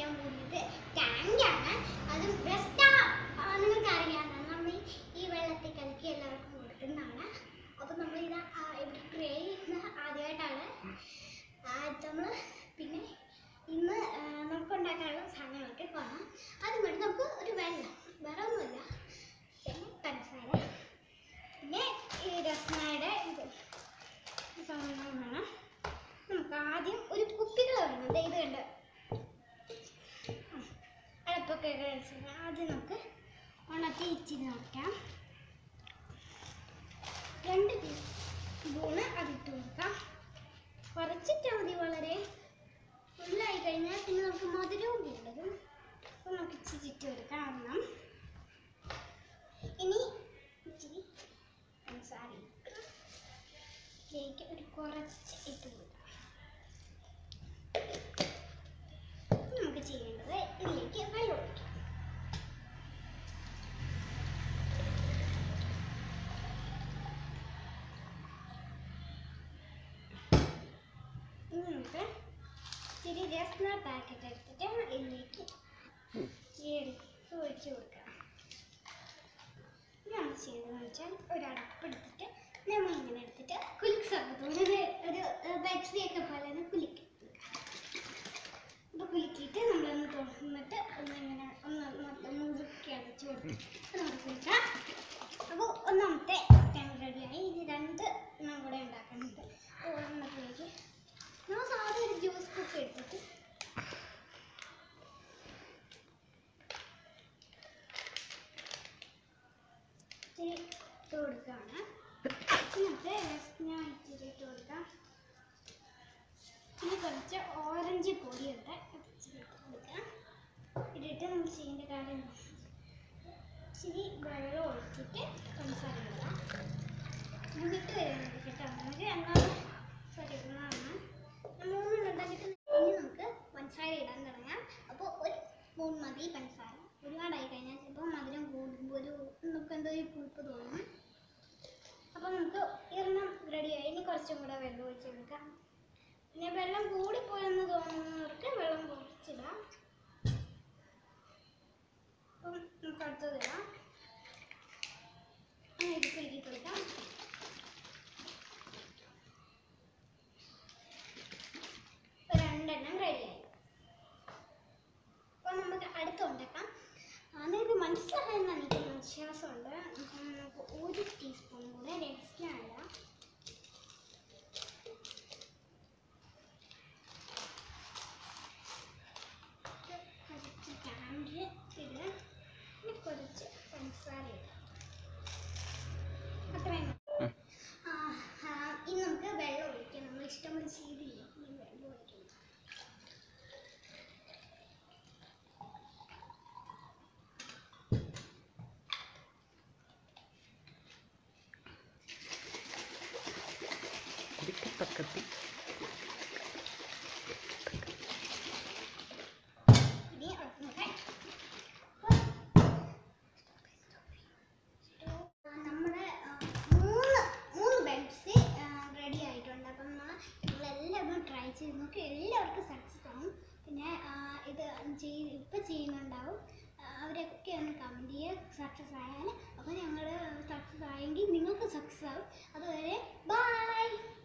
ചെയ്യാൻ പോകുന്നത് ടാങ്കാണ് അത് ബെസ്റ്റ് നിങ്ങൾക്ക് അറിയാവുന്ന നമ്മൾ ഈ വെള്ളത്തിൽ കലക്കി എല്ലാവർക്കും കൊടുക്കുന്നതാണ് അപ്പോൾ നമ്മൾ ഇത് ഇവിടെ ട്രൈ ചെയ്യുന്ന ആദ്യമായിട്ടാണ് നമ്മൾ പിന്നെ ഇന്ന് ആ, നമുക്ക് ഉണ്ടാക്കാനുള്ള സാധനങ്ങളൊക്കെ കാണാം അത് വേണ്ടി നമുക്ക് ഒരു വെള്ളം വേറെ ഒന്നുമില്ല പിന്നെ പഞ്ചസാര പിന്നെ ഈ രസ്നായുടെ ഇത് സാധനം വേണം നമുക്ക് ആദ്യം ഒരു കുപ്പികൾ വേണം ദേ ഇത് കണ്ട് അടുപ്പൊക്കെ കഴിച്ചിട്ട് ആദ്യം നമുക്ക് ഉണക്കി ഇച്ചിരി നോക്കാം രണ്ട് സ്പൂണ് അതിട്ട് കൊടുക്കാം കുറച്ചിട്ടാൽ മതി വളരെ ഫുള്ളായി കഴിഞ്ഞാൽ പിന്നെ നമുക്ക് മധുരവും കൂടുതലും അപ്പോൾ നമുക്ക് ഇച്ചിരി ഇട്ട് കൊടുക്കാം ഒന്നും ഇനി ഇച്ചിരി പഞ്ചസാര ഇട്ട് ഇതിലേക്ക് ഒരു കുറച്ച് ഇട്ട് കൊടുക്കാം ഇനി നമുക്ക് ചെയ്യേണ്ടത് ഇതിലേക്ക് വെള്ളം ഒഴിക്കാം ഇനി നമുക്ക് ഇച്ചിരി രസ്ന പാക്കറ്റ് എടുത്തിട്ട് ഇതിലേക്ക് ഈ എടുത്ത് ഒഴിച്ച് കൊടുക്കാം ഇനി നമ്മൾ ചെയ്യുന്നതെന്ന് വെച്ചാൽ ഒരു അടപ്പെടുത്തിട്ട് നമ്മൾ ഇങ്ങനെ എടുത്തിട്ട് കുലുക്ക് സർബത്ത് പോലെ ഒരു പെപ്സി ഒക്കെ പോലെ ഒന്ന് കുലുക്കി അപ്പോൾ കുലുക്കിയിട്ട് നമ്മളൊന്ന് തുറന്നിട്ട് ഒന്ന് ഇങ്ങനെ ഒന്ന് മൊത്തം മുറുക്കി അടച്ച് കൊടുത്തിട്ട് നമുക്ക് കുലുക്കാം അപ്പോൾ ഒന്നാമത്തെ ടൈം റെഡിയായി ഇനി രണ്ട് എണ്ണം കൂടെ ഉണ്ടാക്കുന്നുണ്ട് അപ്പോൾ ഒരെണ്ണത്തിലേക്ക് നമ്മൾ സാധാരണ ഒരു ജ്യൂസ് കുപ്പി എടുത്തിട്ട് ഇച്ചിരി ഇട്ട് കൊടുക്കുകയാണ് എന്നിട്ട് ഞാൻ ഇച്ചിരി ഇട്ട് കൊടുക്കാം ഇനി കുറച്ച് ഓറഞ്ച് പൊടിയുണ്ട് അത് ഇച്ചിരി ഇട്ട് കൊടുക്കാം ഇട്ടിട്ട് നമ്മൾ ചെയ്യേണ്ട കാര്യം ഇച്ചിരി വെള്ളം ഒഴിച്ചിട്ട് പഞ്ചസാര ഇടാം വിട്ട് വരുന്നുണ്ട് കേട്ടോ നമുക്ക് എന്നാണ് സോറി ഒന്നാണ് മൂന്നെണ്ണം ഉണ്ടാക്കിയിട്ട് ഇനി നമുക്ക് പഞ്ചസാര ഇടാൻ തുടങ്ങാം അപ്പോൾ ഒരു സ്പൂൺ മതി പഞ്ചസാര ഒരുപാടായി കഴിഞ്ഞാൽ ചിലപ്പോൾ മധുരം കൂടുമ്പോൾ ഒരു നമുക്ക് എന്തോ ഒരു പുളിപ്പ് തോന്നും അപ്പോൾ നമുക്ക് ഇറണം റെഡിയായി ഇനി കുറച്ചും കൂടെ വെള്ളം ഒഴിച്ച് കൊടുക്കാം പിന്നെ വെള്ളം കൂടിപ്പോയെന്ന് തോന്നുന്നവർക്ക് വെള്ളം കുറച്ചിടാം അപ്പം നമുക്ക് അടുത്തത് ഇടാം അങ്ങനെ ഇത് കുലുക്കി കൊടുക്കാം ഇപ്പൊ രണ്ടെണ്ണം റെഡിയായി അപ്പോൾ നമുക്ക് അടുത്ത ഉണ്ടാക്കാം ആ, നിങ്ങൾക്ക് മനസ്സിലായെന്ന് എനിക്ക് വിശ്വാസമുണ്ട് അപ്പം നമുക്ക് ഒരു ടീസ്പൂൺ കൂടെ രഹസ്യം ഇടാം കുറച്ച് ടാങ്ക് ഇടുക പിന്നെ കുറച്ച് പഞ്ചസാര ഇടാം അത്രയും മതി. ആ, ആ, ഇനി നമുക്ക് വെള്ളം ഒഴിക്കാം നമ്മൾ ഇഷ്ടമുള്ള ചെയ്തില്ല ഇനി വെള്ളം ഒഴിക്കണം പക്കത്തി ഇനി അടുത്തത് നമ്മുടെ ആ, മൂന്ന് മൂന്ന് ബെഡ്സ് റെഡി ആയിട്ടുണ്ട് അപ്പം നിങ്ങളെല്ലാവരും ട്രൈ ചെയ്ത് നോക്കി എല്ലാവർക്കും സക്സസ് ആവും പിന്നെ ആ, ഇത് ചെയ് ഇപ്പം ചെയ്യുന്നുണ്ടാവും ആ, അവരൊക്കെ ഒന്ന് കമൻറ്റ് ചെയ്യുക സക്സസ് ആയാൽ അപ്പോൾ ഞങ്ങൾ സക്സസ് ആയെങ്കിൽ നിങ്ങൾക്ക് സക്സസ് ആവും അതുവരെ ബൈ